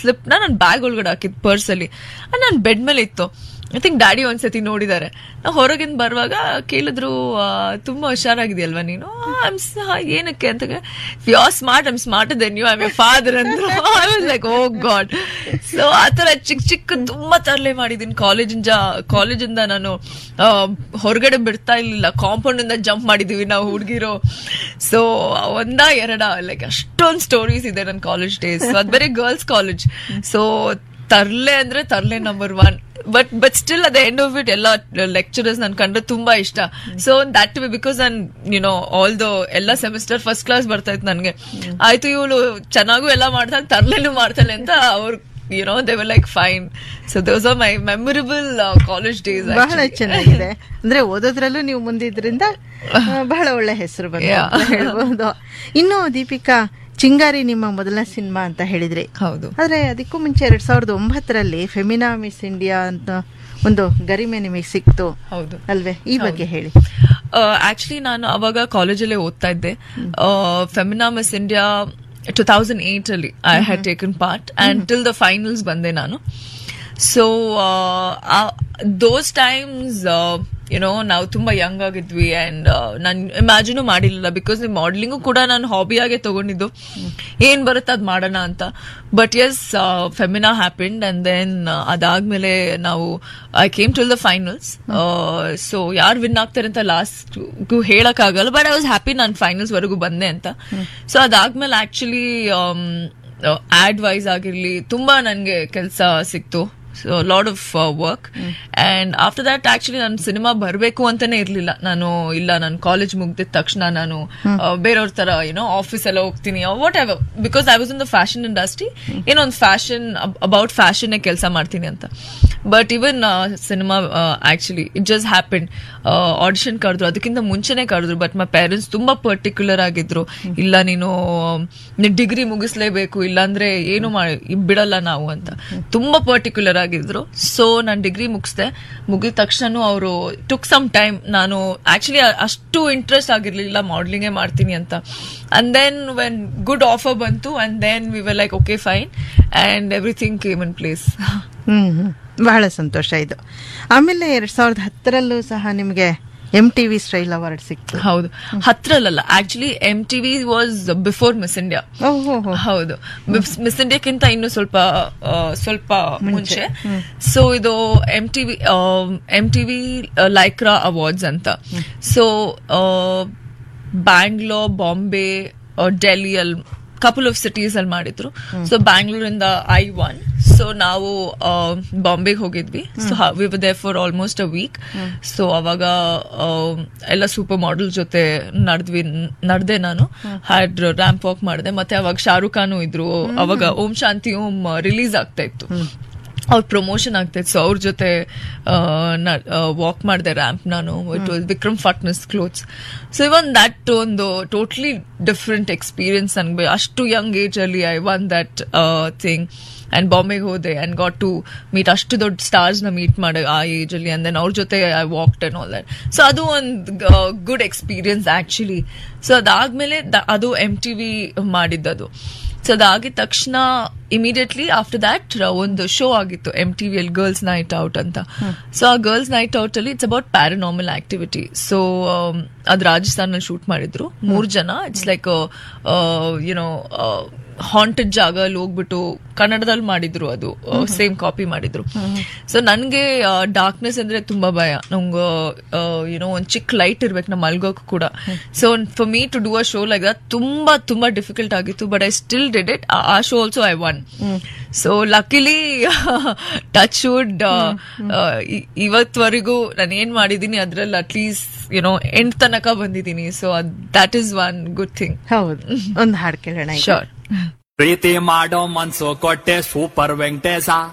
Slip ನ ನನ್ನ bag ಒಳಗಡೆ ಹಾಕಿದ್ ಪರ್ಸ್ ಅಲ್ಲಿ ನನ್ನ ಬೆಡ್ ಮೇಲೆ ಇತ್ತು ಐ ಥಿಂಕ್ ಡ್ಯಾಡಿ ಒಂದ್ಸತಿ ನೋಡಿದ್ದಾರೆ ನಾವು ಹೊರಗಿಂದ ಬರುವಾಗ ಕೇಳಿದ್ರು ಆ, ತುಂಬಾ ಹುಷಾರಾಗಿದೆಯಲ್ವಾ ನೀನು ಐಮ್ ಏನಕ್ಕೆ ಅಂತ you are smart I'm smart then you I my father ಅಂದ್ರು I was like oh god so ಆತರ ಚಿಕ್ಕ ಚಿಕ್ಕ ತುಂಬಾ ತರಲೆ ಮಾಡಿದೀನಿ ಕಾಲೇಜಿಂದ ಕಾಲೇಜಿಂದ ನಾನು ಆ, ಹೊರಗಡೆ ಬಿಡ್ತಾ ಇರ್ಲಿಲ್ಲ ಕಾಂಪೌಂಡ್ ಇಂದ ಜಂಪ್ ಮಾಡಿದೀವಿ ನಾವು ಹುಡುಗಿರು ಸೊ ಒಂದ ಎರಡ ಲೈಕ್ ಅಷ್ಟೊಂದ್ ಸ್ಟೋರೀಸ್ ಇದೆ ನನ್ನ ಕಾಲೇಜ್ ಡೇಸ್ ಅದ್ ಬೇರೆ ಗರ್ಲ್ಸ್ ಕಾಲೇಜ್ ಸೊ ತರ್ಲೆ ಅಂದ್ರೆ ತರ್ಲೆ number one but but still ಅದ ಎಂಡ್ ಆಫ್ ಇಟ್ ಎಲ್ಲ ಲೆಕ್ಚರರ್ಸ್ ನನ್ ಕಂಡ್ರೆ ತುಂಬಾ ಇಷ್ಟ ಸೊ ದಟ್ ವೇ ಬಿಕಾಸ್ ನನ್ ಯುನೋ ಆಲ್ ದ ಎಲ್ಲ ಸೆಮಿಸ್ಟರ್ ಫಸ್ಟ್ ಕ್ಲಾಸ್ ಬರ್ತಾ ಇತ್ತು ನನ್ಗೆ ಆಯ್ತು ಇವಳು ಚೆನ್ನಾಗೂ ಎಲ್ಲ ಮಾಡ್ತಾಳೆ ತರ್ಲೆನೂ ಮಾಡ್ತಾಳೆ ಅಂತ ಅವ್ರು you know they were like fine so those are my memorable college days ಬಹಳ ಚೆನ್ನಾಗಿದೆ ಅಂದ್ರೆ ಓದೋದ್ರಲ್ಲೂ ನೀವು ಮುಂದಿದ್ರಿಂದ ಆ, ಬಹಳ ಒಳ್ಳೆ ಹೆಸರು ಬಂತು Yeah. ಅಂತ ಹೇಳ್ಬೋದು ಇನ್ನು ದೀಪಿಕಾ ಚಿಂಗಾರಿ ನಿಮ್ಮ ಮೊದಲ ಸಿನಿಮಾ ಅಂತ ಹೇಳಿದ್ರಿ ಹೌದು ಆದ್ರೆ ಅದಕ್ಕೂ ಮುಂಚೆ ಎರಡ್ ಸಾವಿರದ ಒಂಬತ್ತರಲ್ಲಿ ಫೆಮಿನಾ ಮಿಸ್ ಇಂಡಿಯಾ ಅಂತ ಒಂದು ಗರಿಮೆ ನಿಮಗೆ ಸಿಕ್ತು ಹೌದು ಅಲ್ವೇ ಈ ಬಗ್ಗೆ ಹೇಳಿ ಆಕ್ಚುಲಿ ನಾನು ಅವಾಗ ಕಾಲೇಜಲ್ಲೇ ಓದ್ತಾ ಇದ್ದೆ Femina miss India two thousand eight ಅಲ್ಲಿ I had taken part and till the finals ಬಂದೆ ನಾನು ಸೊ ದೋಸ್ ಟೈಮ್ಸ್ ಯುನೋ ನಾವು ತುಂಬಾ ಯಂಗ್ ಆಗಿದ್ವಿ ಅಂಡ್ ನಾನು ಇಮ್ಯಾಜಿನು ಮಾಡಿರ್ಲಿಲ್ಲ ಬಿಕಾಸ್ ಮಾಡ್ಲಿಂಗು ಕೂಡ ನಾನು ಹಾಬಿಯಾಗೆ ತಗೊಂಡಿದ್ದು ಏನ್ ಬರುತ್ತೆ ಅದ್ ಮಾಡೋಣ ಅಂತ but yes Femina happened and then ಅದಾದ್ಮೇಲೆ ನಾವು I came to the finals so ಯಾರು ವಿನ್ ಆಗ್ತಾರೆ ಅಂತ ಲಾಸ್ಟ್ ಹೇಳಕ್ ಆಗಲ್ಲ ಬಟ್ ಐ ವಾಸ್ ಹ್ಯಾಪಿ ನಾನು ಫೈನಲ್ಸ್ ವರೆಗೂ ಬಂದೆ ಅಂತ ಸೊ ಅದಾದ್ಮೇಲೆ ಆಕ್ಚುಲಿ ಆಡ್ ವೈಸ್ ಆಗಿರ್ಲಿ ತುಂಬಾ ನನ್ಗೆ ಕೆಲಸ ಸಿಕ್ತು load of work and after that actually ನಾನು ಸಿನಿಮಾ ಬರಬೇಕು ಅಂತಾನೆ ಇರ್ಲಿಲ್ಲ ನಾನು ಇಲ್ಲ ನಾನು ಕಾಲೇಜ್ ಮುಗ್ದಿದ ತಕ್ಷಣ ನಾನು ಆ, ಬೇರೆಯವ್ರ ತರ ಏನೋ ಆಫೀಸ್ ಎಲ್ಲ ಹೋಗ್ತೀನಿ whatever because I was in the fashion industry ಏನೋ ಒಂದು ಫ್ಯಾಷನ್ ಅಬೌಟ್ ಫ್ಯಾಷನ್ ಕೆಲಸ ಮಾಡ್ತೀನಿ ಅಂತ but even cinema actually it just happen audition ಕರೆದ್ರು ಅದಕ್ಕಿಂತ ಮುಂಚೆನೆ ಕರೆದ್ರು ಬಟ್ ಮೈ ಪೇರೆಂಟ್ಸ್ ತುಂಬಾ ಪರ್ಟಿಕ್ಯುಲರ್ ಆಗಿದ್ರು ಇಲ್ಲ ನೀನು ಡಿಗ್ರಿ ಮುಗಿಸ್ಲೇಬೇಕು ಇಲ್ಲಾಂದ್ರೆ ಏನು ಮಾಡಿ ಬಿಡಲ್ಲ ನಾವು ಅಂತ ತುಂಬಾ ಪರ್ಟಿಕ್ಯುಲರ್ ಆಗಿದ್ರು ಸೊ ನಾನು ಡಿಗ್ರಿ ಮುಗಿಸ್ದೆ ಮುಗಿದ ತಕ್ಷಣ ಅವರು ಟುಕ್ ಸಮ್ ಟೈಮ್ ನಾನು ಆಕ್ಚುಲಿ ಅಷ್ಟು ಇಂಟ್ರೆಸ್ಟ್ ಆಗಿರ್ಲಿಲ್ಲ ಮಾಡ್ಲಿಂಗೇ ಮಾಡ್ತೀನಿ ಅಂತ and then when good offer ಬಂತು and then we were like okay fine and everything came in place hmm hmm. ಬಹಳ ಸಂತೋಷ ಇದು ಆಮೇಲೆ ಎರಡ್ ಸಾವಿರದ ಹತ್ತರಲ್ಲೂ ಸಹ ನಿಮಗೆ M T V style award ಸಿಕ್ತು ಹೌದು ಹತ್ರಲ್ಲ actually M T V was before miss India ಓಹೋ ಹೌದು ಮಿಸ್ ಇಂಡಿಯಾಕ್ಕಿಂತ ಇನ್ನು ಸ್ವಲ್ಪ ಆ, ಸ್ವಲ್ಪ ಮುಂಚೆ ಸೊ ಇದು M TV M TV Lycra awards ಅಂತ ಸೊ ಬ್ಯಾಂಗ್ಳೂರ್ ಬಾಂಬೆ ಡೆಲ್ಲಿ ಅಲ್ಲಿ ಕಪಲ್ ಆಫ್ ಸಿಟೀಸ್ ಅಲ್ಲಿ ಮಾಡಿದ್ರು ಸೊ ಬ್ಯಾಂಗ್ಳೂರಿಂದ ಐ ಒನ್ ಸೊ ನಾವು ಬಾಂಬೆಗೆ ಹೋಗಿದ್ವಿ so we they for almost a week so ಅವಾಗ ಆ, ಎಲ್ಲ ಸೂಪರ್ ಮಾಡೆಲ್ ಜೊತೆ ನಡೆದ್ವಿ ನಡೆದೆ ನಾನು ಹ್ಯಾಡ್ ರ್ಯಾಂಪ್ ವಾಕ್ ಮಾಡಿದೆ ಮತ್ತೆ ಅವಾಗ ಶಾರುಖ್ ಖಾನು ಇದ್ರು ಅವಾಗ ಓಂ ಶಾಂತಿ ಓಂ ರಿಲೀಸ್ ಆಗ್ತಾ ಇತ್ತು ಅವ್ರ ಪ್ರಮೋಷನ್ ಆಗ್ತಾ ಇತ್ತು ಸೊ ಅವ್ರ ಜೊತೆ ವಾಕ್ ಮಾಡಿದೆ ರ್ಯಾಂಪ್ ನಾನು it was Vikram Phadnis clothes so even that ಒಂದು ಟೋಟ್ಲಿ ಡಿಫ್ರೆಂಟ್ ಎಕ್ಸ್ಪೀರಿಯನ್ಸ್ ನನ್ಗೆ ಅಷ್ಟು ಯಂಗ್ ಏಜ್ ಅಲ್ಲಿ I won that thing and ಬಾಂಬೆಗೆ ಹೋದೆ ಅಂಡ್ ಗಾಟ್ ಟು ಮೀಟ್ ಅಷ್ಟು ದೊಡ್ಡ ಸ್ಟಾರ್ಸ್ ನ ಮೀಟ್ ಮಾಡ ಆ ಏಜ್ ಅಲ್ಲಿ ಅಂಡ್ ದೆನ್ ಅವ್ರ ಜೊತೆ I walked and all that so ಅದು ಒಂದು ಗುಡ್ ಎಕ್ಸ್ಪೀರಿಯನ್ಸ್ ಆಕ್ಚುಲಿ ಸೊ ಅದಾದ್ಮೇಲೆ ದ- ಅದು ಎಂ ಟಿ ವಿ ಮಾಡಿದ್ದದು ಸೊ ಅದಾಗಿದ ತಕ್ಷಣ ಇಮಿಡಿಯೇಟ್ಲಿ ಆಫ್ಟರ್ ದಟ್ ಒಂದು ಶೋ ಆಗಿತ್ತು ಎಂ ಟಿ ವಿಯಲ್ಲಿ ಗರ್ಲ್ಸ್ ನೈಟ್ ಔಟ್ ಅಂತ ಸೊ ಆ ಗರ್ಲ್ಸ್ ನೈಟ್ ಔಟ್ ಅಲ್ಲಿ it's about paranormal activity so ಅದು ರಾಜಸ್ಥಾನಲ್ಲಿ ಶೂಟ್ ಮಾಡಿದ್ರು ಮೂರ್ ಜನ ಇಟ್ಸ್ ಲೈಕ್ ಯುನೋ ಹಾಂಟೆಡ್ ಜಾಗ ಅಲ್ಲಿ ಹೋಗ್ಬಿಟ್ಟು ಕನ್ನಡದಲ್ಲಿ ಮಾಡಿದ್ರು ಅದು ಸೇಮ್ ಕಾಪಿ ಮಾಡಿದ್ರು ಸೊ ನನ್ಗೆ ಡಾರ್ಕ್ನೆಸ್ ಅಂದ್ರೆ ತುಂಬಾ ಭಯ ನಂಗೆ ಯುನೋ ಒಂದ್ ಚಿಕ್ಕ ಲೈಟ್ ಇರ್ಬೇಕು ನಮ್ಮ ಮಲ್ಗೋಕ್ ಕೂಡ so for me to do a show like that ತುಂಬಾ ತುಂಬಾ ಡಿಫಿಕಲ್ಟ್ ಆಗಿತ್ತು but I still did it ಆ show also I won so luckily touch wood ಇವತ್ವರೆಗೂ ನಾನು ಏನ್ ಮಾಡಿದೀನಿ ಅದ್ರಲ್ಲಿ ಅಟ್ಲೀಸ್ಟ್ ಯುನೋ ಎಂಟ್ ತನಕ ಬಂದಿದ್ದೀನಿ so that is one good thing ಹೌದು ಒಂದು ಹಾಡು ಕೇಳೋಣ ಈಗ. ಶೋರ್ ಪ್ರೀತಿ ಮಾಡೋ ಮನ್ಸು ಕೊಟ್ಟೆ ಸೂಪರ್ ವೆಂಕಟೇಶ